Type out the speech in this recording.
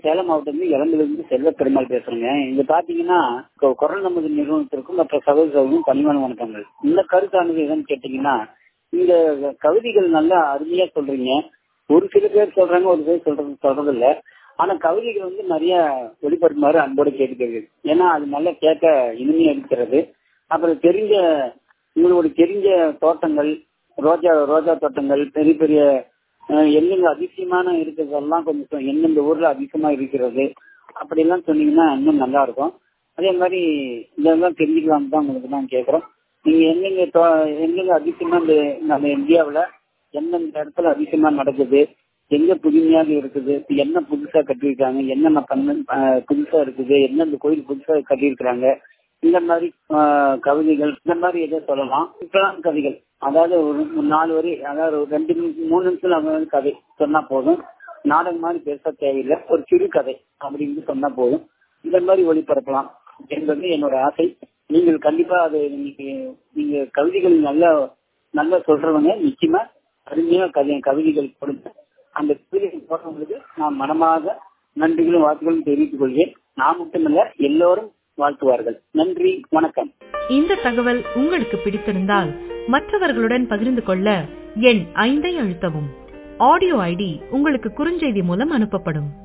சேலம் மாவட்டம் இளம்பிலிருந்து செல்வ பெருமாள் பேசுறேங்க இங்க பாத்தீங்கன்னா கொ- குரல் நமது நிறுவனத்திற்கும் மற்ற சகோதரர்களுக்கும் பணிவான வணக்கங்கள் இந்த கருத்தானது என்னன்னு கேட்டீங்கன்னா இந்த கவிதைகள் நல்லா அருமையா சொல்றீங்க ஒரு சில பேர் சொல்றாங்க ஒரு பேர் சொல்றது சொல்றது இல்ல ஆனா கவிதைகள் வந்து நிறைய வெளிப்படுத்துமாறு அன்போடு கேட்டுக்கிறது ஏன்னா அது நல்லா கேட்க இனிமையா இருக்கிறது அப்புறம் தெரிஞ்ச உங்களுடைய தெரிஞ்ச தோட்டங்கள் ரோஜா ரோஜா தோட்டங்கள் பெரிய பெரிய அஹ், எங்கெங்க அதிசயமான இருக்கிறதெல்லாம் கொஞ்சம் எந்தெந்த ஊர்ல அதிகமா இருக்கிறது அப்படிலாம் சொன்னீங்கன்னா இன்னும் நல்லா இருக்கும் அதே மாதிரி இதெல்லாம் தெரிஞ்சுக்கலாம் தான் உங்களுக்கு நான் கேட்கறோம் நீங்க எங்கெங்க தோ- எங்கெங்க அதிசயமா இந்த நம்ம இந்தியாவுல எந்தெந்த இடத்துல அதிசயமா நடக்குது எங்க புதுமையாக இருக்குது என்ன புதுசா கட்டியிருக்காங்க என்னென்ன பண்ண அஹ், புதுசா இருக்குது எந்தெந்த கோயில் புதுசா கட்டியிருக்கிறாங்க இந்த மாதிரி ஆஹ், கவிதைகள் இந்த மாதிரி எதோ சொல்லலாம் இப்பெல்லாம் கவிகள் அதாவது ஒரு ஒரு நாலு வரி அதாவது ஒரு ரெண்டு நிமிஷம் மூணு நிமிஷத்துல அவங்க வந்து கதை சொன்னா போதும் நாடகம் மாதிரி பேச தேவையில்லை ஒரு சிறு கதை அப்படின்னு சொன்னா போதும் இந்த மாதிரி ஒளிபரப்பலாம் என்பது என்னோட ஆசை நீங்கள் கண்டிப்பா அது நீங்க நீங்க கவிதைகள் நல்ல நல்லா சொல்றவங்க நிச்சயமா அருமையா கவி கவிதைகள் கொடுங்க அந்த கவிதைகள் போடுறவங்களுக்கு நான் மனமாக நன்றிகளும் வாழ்த்துக்களும் தெரிவித்துக் கொள்கிறேன் நான் மட்டுமல்ல எல்லோரும் வாழ்த்துவார்கள் நன்றி வணக்கம் இந்த தகவல் உங்களுக்கு பிடித்திருந்தால் மற்றவர்களுடன் பகிர்ந்து கொள்ள எண் ஐந்தை அழுத்தவும் ஆடியோ ஐடி உங்களுக்கு குறுஞ்செய்தி மூலம் அனுப்பப்படும்